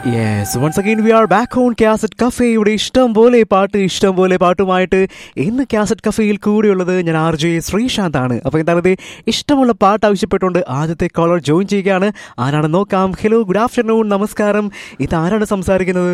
Yes once again we are back on Cassette Cafe ഇവിടെ ഇഷ്ടം പോലെ പാട്ട് ഇഷ്ടം പോലെ പാട്ടുമായിട്ട് ഇന്ന് കാസറ്റ് കഫേയിൽ കൂടിയുള്ളത് ഞാൻ ആർ ജെ ശ്രീശാന്ത് ആണ് അപ്പോൾ എന്താണ് ഇത് ഇഷ്ടമുള്ള പാട്ട് ആവശ്യപ്പെട്ടുകൊണ്ട് ആദ്യത്തെ കോളർ ജോയിൻ ചെയ്യുകയാണ് ആരാണ് നോക്കാം ഹലോ ഗുഡ് ആഫ്റ്റർനൂൺ നമസ്കാരം ഇത് ആരാണ് സംസാരിക്കുന്നത്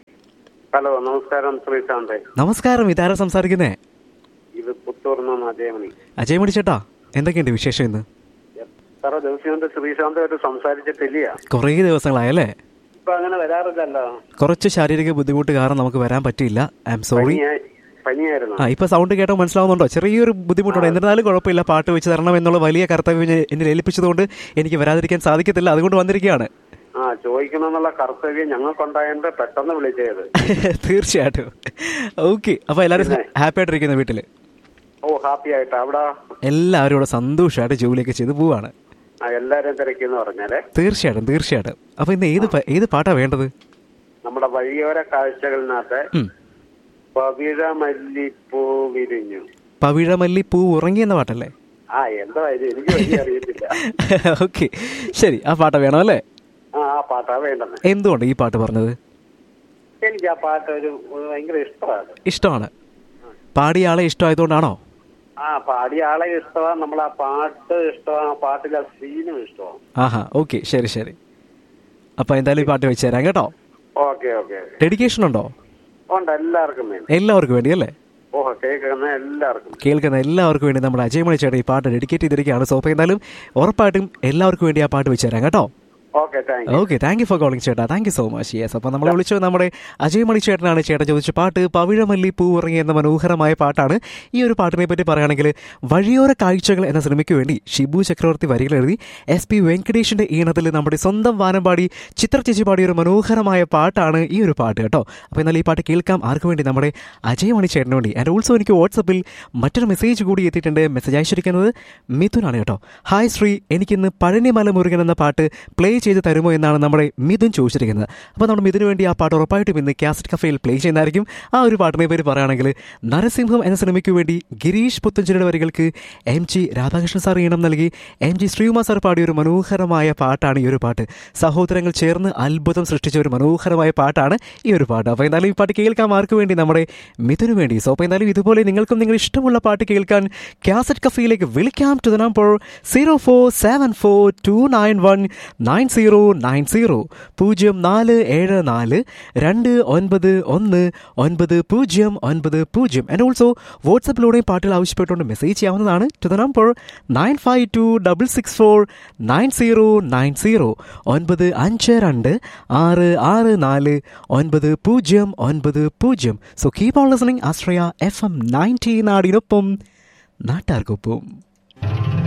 ഹലോ നമസ്കാരം ശ്രീശാന്ത് നമസ്കാരം ഇതാരാ സംസാരിക്കുന്നേ ഇത് പുത്തൂർ നിന്ന് അജയമണി അജയ് മണി ചേട്ടാ എന്തൊക്കെയുണ്ട് വിശേഷം ഇന്ന് എത്ര ദിവസം കൊണ്ട് ശ്രീശാന്തുമായിട്ട് സംസാരിച്ചിട്ടില്ല കുറേ ദിവസങ്ങളായല്ലേ ഇപ്പൊ അങ്ങനെ വരാറില്ലല്ലോ കുറച്ച് ശാരീരിക ബുദ്ധിമുട്ട് കാരണം നമുക്ക് വരാൻ പറ്റിയില്ല ഐ എം സോറി പനിയായി പനിയായിരുന്നു ആ ഇപ്പൊ സൗണ്ട് കേട്ടോ മനസ്സിലാവുന്നുണ്ടോ ചെറിയൊരു ബുദ്ധിമുട്ടുണ്ട് എന്നിരുന്നാലും കുഴപ്പമില്ല പാട്ട് വെച്ച് തരണം എന്നുള്ള വലിയ കർത്തവ്യം ഞാൻ എന്നെ ഏൽപ്പിച്ചതുകൊണ്ട് എനിക്ക് വരാതിരിക്കാൻ സാധിക്കത്തില്ല അതുകൊണ്ട് വന്നിരിക്കുകയാണ് ആ ചോദിക്കണമെന്നുള്ള കർത്തവ്യം ഞങ്ങൾക്കുണ്ടായതുകൊണ്ട് പെട്ടെന്ന് വിളിച്ചത് തീർച്ചയായിട്ടും ഓക്കെ അപ്പൊ എല്ലാവരും ഹാപ്പി ആയിട്ടിരിക്കുന്ന വീട്ടില് ഓ ഹാപ്പി ആയിട്ട് അവിടെ എല്ലാവരും ഇവിടെ സന്തോഷമായിട്ട് ജോലിയൊക്കെ ചെയ്ത് പോവാണ് ആ, എല്ലാരും തിരക്കിന്ന് പറഞ്ഞാലേ തീർച്ചയായിട്ടും തീർച്ചയായിട്ടും അപ്പൊ ഇന്ന് ഏത് പ- ഏത് പാട്ടാ വേണ്ടത് നമ്മുടെ വഴിയോര കാഴ്ചകളിനകത്ത് ഉം. പവിഴ മല്ലിപ്പൂ വിരിഞ്ഞു പവിഴമല്ലി പൂ ഉറങ്ങിയെന്ന പാട്ടല്ലേ ആ എന്താ ഇത് എനിക്ക് വലിയ അറിയത്തില്ല ഓക്കെ ശരി ആ പാട്ട വേണം അല്ലേ ആ ആ പാട്ടാ വേണ്ടെന്ന് എന്തുകൊണ്ട് ഈ പാട്ട് പറഞ്ഞത് എനിക്ക് ആ പാട്ട് ഒരു ഒരു ഭയങ്കര ഇഷ്ടമാണ് ഇഷ്ടമാണ് പാടിയ ആളെ ഇഷ്ടമായതുകൊണ്ടാണോ ആ പാടിയ ആളെ ഇഷ്ടമാണ് നമ്മൾ ആ പാട്ട് ഇഷ്ടമാണ് ആ പാട്ടിലെ സീനും ഇഷ്ടമാണ് ആഹാ ഓക്കെ ശരി ശരി അപ്പൊ എന്തായാലും ഈ പാട്ട് വെച്ച് തരാം കേട്ടോ ഓക്കെ ഓക്കെ ഡെഡിക്കേഷൻ ഉണ്ടോ ഉണ്ട് എല്ലാവർക്കും വേണ്ടി എല്ലാവർക്കും വേണ്ടി അല്ലേ ഓഹോ കേൾക്കുന്ന എല്ലാവർക്കും കേൾക്കുന്ന എല്ലാവർക്കും വേണ്ടി നമ്മുടെ അജയമണി ചേട്ടൻ ഈ പാട്ട് ഡെഡിക്കേറ്റ് ചെയ്തിരിക്കുകയാണ് സോ അപ്പോൾ എന്തായാലും ഉറപ്പായിട്ടും എല്ലാവർക്കും വേണ്ടി ആ പാട്ട് വെച്ച് തരാം കേട്ടോ okay thank you okay thank you for calling ചേട്ടാ thank you so much yes അപ്പോൾ നമ്മളെ വിളിച്ചത് നമ്മുടെ അജയ് മണി ചേട്ടനാണ് ചേട്ടൻ ചോദിച്ച പാട്ട് പവിഴമല്ലി പൂ ഉറങ്ങി എന്ന മനോഹരമായ പാട്ടാണ് ഈ ഒരു പാട്ടിനെ പറ്റി പറയുകയാണെങ്കിൽ വഴിയോര കാഴ്ചകൾ എന്ന സിനിമയ്ക്ക് വേണ്ടി ഷിബു ചക്രവർത്തി വരികൾ എഴുതി എസ് പി വെങ്കടേഷിന്റെ ഈണത്തിൽ നമ്മുടെ സ്വന്തം വാനമ്പാടി ചിത്ര ചേച്ചി പാടിയ ഒരു മനോഹരമായ പാട്ടാണ് ഈ ഒരു പാട്ട് കേട്ടോ അപ്പോൾ എന്നാൽ ഈ പാട്ട് കേൾക്കാം ആർക്ക് വേണ്ടി നമ്മുടെ അജയ് മണി ചേട്ടന് വേണ്ടി ആൻഡ് ഓൾസോ എനിക്ക് വാട്സപ്പിൽ മറ്റൊരു മെസ്സേജ് കൂടി എത്തിയിട്ടുണ്ട് മെസ്സേജ് അയച്ചിരിക്കുന്നത് മിഥുനാണ് കേട്ടോ ഹായ് ശ്രീ എനിക്കിന്ന് പഴനിമല മുരുകൻ എന്ന പാട്ട് പ്ലേ ചെയ്ത് തരുമോ എന്നാണ് നമ്മുടെ മിഥുൻ ചോദിച്ചിരിക്കുന്നത് അപ്പോൾ നമ്മുടെ മിഥുന് വേണ്ടി ആ പാട്ട് ഉറപ്പായിട്ടും ഇന്ന് കാസറ്റ് കഫേയിൽ പ്ലേ ചെയ്യുന്നതായിരിക്കും ആ ഒരു പാട്ടിനെ പേര് പറയുകയാണെങ്കിൽ നരസിംഹം എന്ന സിനിമയ്ക്ക് വേണ്ടി ഗിരീഷ് പുത്തഞ്ചിയുടെ വരികൾക്ക് എം ജി രാധാകൃഷ്ണൻ സാർ ഈണം നൽകി എം ജി ശ്രീകുമാർ സാർ പാടിയ ഒരു മനോഹരമായ പാട്ടാണ് ഈ ഒരു പാട്ട് സഹോദരങ്ങൾ ചേർന്ന് അത്ഭുതം സൃഷ്ടിച്ച ഒരു മനോഹരമായ പാട്ടാണ് ഈ ഒരു പാട്ട് അപ്പോൾ എന്തായാലും ഈ പാട്ട് കേൾക്കാൻ ആർക്ക് വേണ്ടി നമ്മുടെ മിഥുന് വേണ്ടി സോ അപ്പോൾ എന്തായാലും ഇതുപോലെ നിങ്ങൾക്കും നിങ്ങൾ ഇഷ്ടമുള്ള പാട്ട് കേൾക്കാൻ കാസറ്റ് കഫയിലേക്ക് വിളിക്കാം to the number zero four seven four two nine one nine zero nine zero പൂജ്യം നാല് ഏഴ് നാല് രണ്ട് ഒൻപത് ഒന്ന് ഒൻപത് പൂജ്യം ഒൻപത് പൂജ്യം ആൻഡ് ഓൾസോ വാട്സപ്പിലൂടെയും പാട്ടുകൾ ആവശ്യപ്പെട്ടുകൊണ്ട് മെസ്സേജ് ചെയ്യാവുന്നതാണ് to the number nine five two double six four nine zero nine zero ഒൻപത് അഞ്ച് രണ്ട് ആറ് ആറ് നാല് ഒൻപത് പൂജ്യം ഒൻപത് പൂജ്യം so keep on listening Ashraya F M ninety നാടിനൊപ്പം നാട്ടാർക്കൊപ്പം